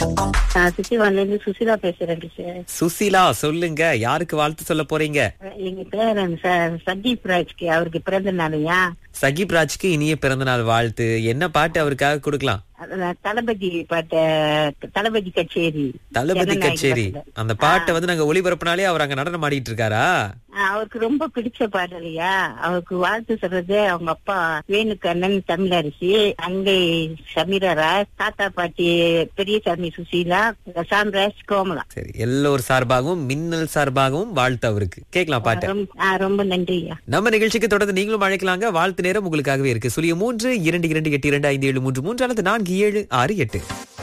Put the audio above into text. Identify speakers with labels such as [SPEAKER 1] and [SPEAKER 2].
[SPEAKER 1] நான் சித்திவான்ல இருந்து சுசிலா பேசுறேன் சார்
[SPEAKER 2] சுசீலா சொல்லுங்க யாருக்கு வாழ்த்து சொல்ல போறீங்க
[SPEAKER 1] எங்க பேரன் சார் சந்தீப் ராஜ்க்கு அவருக்கு பிறந்த நாளையா
[SPEAKER 2] சகிப் ராஜ்க்கு இனிய பிறந்தநாள் வாழ்த்து என்ன பாட்டு அவருக்காக கொடுக்கலாம்
[SPEAKER 1] அதான் தளபதி பாட்ட தளபதி கச்சேரி
[SPEAKER 2] தளபதி
[SPEAKER 1] ஜனநாயக
[SPEAKER 2] கச்சேரி
[SPEAKER 1] படத்துல.
[SPEAKER 2] அந்த பாட்டை வந்து நாங்க ஒளிபரப்புனாலே அவர் அங்க நடனம் ஆடிட்டு இருக்காரா
[SPEAKER 1] ஆ, அவருக்கு ரொம்ப பிடிச்ச பாடலையா அவருக்கு வாழ்த்து சொல்றது அவங்க அப்பா வேணுக்கண்ணன் தமிழரசி அங்கை சமீரா ராஜ் தாத்தா பாட்டி பெரியசாமி சுசீலா சாம்ராஜ் கோமலா
[SPEAKER 2] சரி எல்லோர் சார்பாகவும் மின்னல் சார்பாகவும் வாழ்த்து அவருக்கு கேட்கலாம் பாட்டு
[SPEAKER 1] ரொம்ப ஆ, ரொம்ப நன்றியா
[SPEAKER 2] நம்ம நிகழ்ச்சிக்கு தொடர்ந்து நீங்களும் அழைக்கலாங்க வாழ்த்து நேரம் உங்களுக்காகவே இருக்கு சுழிய மூன்று இரண்டு இரண்டு எட்டு இரண்டு ஐந்து ஏழு மூன்று மூன்று அல்லது நான்கு ஏழு ஆறு எட்டு